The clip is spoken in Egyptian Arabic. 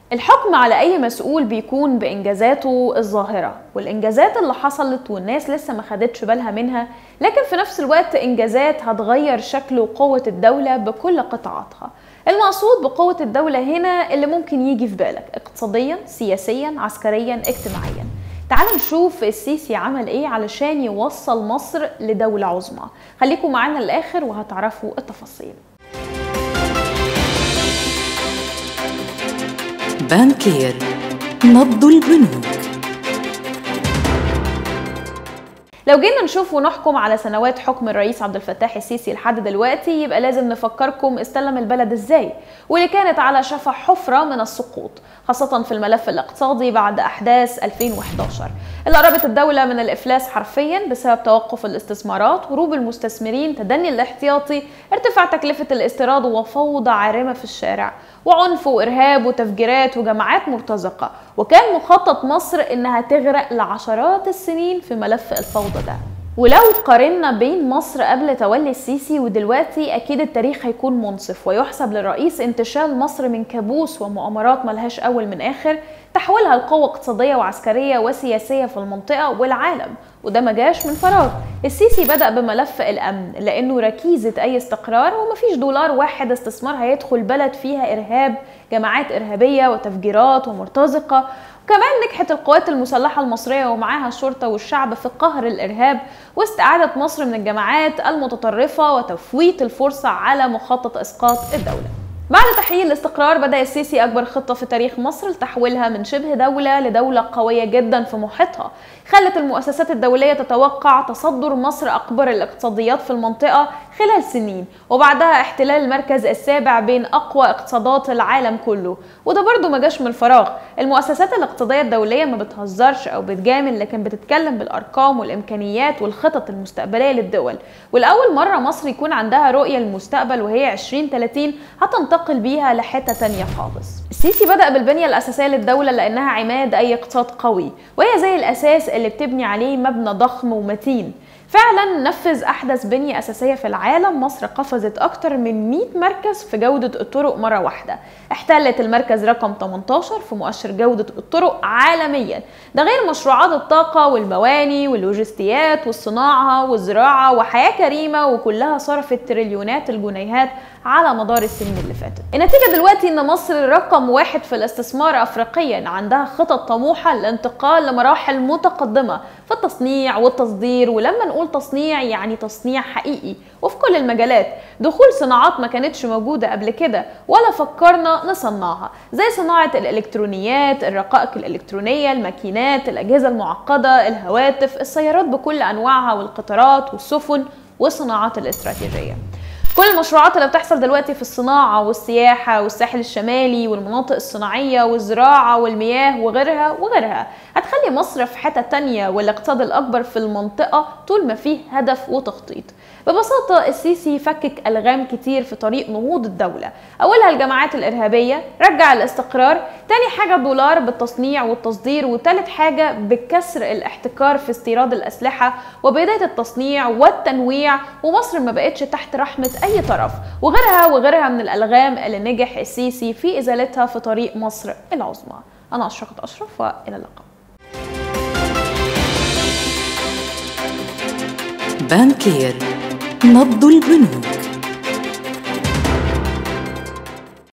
الحكم على أي مسؤول بيكون بإنجازاته الظاهرة والإنجازات اللي حصلت والناس لسه ما خدتش بالها منها لكن في نفس الوقت إنجازات هتغير شكل وقوة الدولة بكل قطاعاتها المقصود بقوة الدولة هنا اللي ممكن يجي في بالك اقتصاديا سياسيا عسكريا اجتماعيا تعال نشوف السيسي عمل ايه علشان يوصل مصر لدولة عظمى خليكم معانا للآخر وهتعرفوا التفاصيل بانكير نبض البنوك لو جينا نشوف ونحكم على سنوات حكم الرئيس عبد الفتاح السيسي لحد دلوقتي يبقى لازم نفكركم استلم البلد ازاي واللي كانت على شفا حفرة من السقوط خاصة في الملف الاقتصادي بعد أحداث 2011 اللي قربت الدولة من الإفلاس حرفيا بسبب توقف الاستثمارات هروب المستثمرين تدني الاحتياطي ارتفاع تكلفة الاستيراد وفوضى عارمة في الشارع وعنف وإرهاب وتفجيرات وجماعات مرتزقة وكان مخطط مصر إنها تغرق لعشرات السنين في ملف الفوضى ده ولو قارنا بين مصر قبل تولي السيسي ودلوقتي اكيد التاريخ هيكون منصف ويحسب للرئيس انتشال مصر من كابوس ومؤامرات ملهاش اول من اخر تحولها لقوة اقتصادية وعسكرية وسياسية في المنطقة والعالم وده ما جاش من فراغ السيسي بدأ بملف الأمن لأنه ركيزة أي استقرار ومفيش دولار واحد استثمار هيدخل بلد فيها إرهاب جماعات إرهابية وتفجيرات ومرتزقة وكمان نجحت القوات المسلحة المصرية ومعاها الشرطة والشعب في قهر الإرهاب واستعادة مصر من الجماعات المتطرفة وتفويت الفرصة على مخطط إسقاط الدولة بعد تحقيق الاستقرار بدأ السيسي أكبر خطة في تاريخ مصر لتحويلها من شبه دولة لدولة قوية جدا في محيطها خلت المؤسسات الدولية تتوقع تصدر مصر أكبر الاقتصاديات في المنطقة خلال سنين وبعدها احتلال المركز السابع بين أقوى اقتصادات العالم كله وده برضو ما جاش من الفراغ المؤسسات الاقتصادية الدولية ما بتهزرش أو بتجامل لكن بتتكلم بالأرقام والإمكانيات والخطط المستقبلية للدول والأول مرة مصر يكون عندها رؤية للمستقبل وهي 2030 هتنتقل بيها لحتة تانية خالص السيسي بدأ بالبنية الأساسية للدولة لأنها عماد أي اقتصاد قوي وهي زي الأساس اللي بتبني عليه مبنى ضخم ومتين فعلا نفذ احدث بنيه اساسيه في العالم مصر قفزت اكتر من 100 مركز في جوده الطرق مره واحده احتلت المركز رقم 18 في مؤشر جوده الطرق عالميا ده غير مشروعات الطاقه والمواني واللوجستيات والصناعه والزراعه وحياه كريمه وكلها صرفت تريليونات الجنيهات على مدار السنين اللي فاتت النتيجه دلوقتي ان مصر رقم واحد في الاستثمار افريقيا عندها خطط طموحه للانتقال لمراحل متقدمه في التصنيع والتصدير ولما نقول تصنيع يعني تصنيع حقيقي وفي كل المجالات دخول صناعات ما كانتش موجوده قبل كده ولا فكرنا نصنعها زي صناعه الالكترونيات الرقائق الالكترونيه الماكينات الاجهزه المعقده الهواتف السيارات بكل انواعها والقطارات والسفن والصناعات الاستراتيجيه كل المشروعات اللي بتحصل دلوقتي في الصناعة والسياحة والساحل الشمالي والمناطق الصناعية والزراعة والمياه وغيرها وغيرها هتخلي مصر في حتة تانية والاقتصاد الأكبر في المنطقة طول ما فيه هدف وتخطيط ببساطة السيسي فكك ألغام كتير في طريق نهوض الدولة أولها الجماعات الإرهابية رجع الاستقرار تاني حاجة الدولار بالتصنيع والتصدير وتالت حاجة بكسر الاحتكار في استيراد الأسلحة وبداية التصنيع والتنويع ومصر ما بقتش تحت رحمة أي طرف وغيرها وغيرها من الألغام اللي نجح السيسي في إزالتها في طريق مصر العظمى أنا أشرقت أشرف وإلى اللقاء بانكير نبض البنوك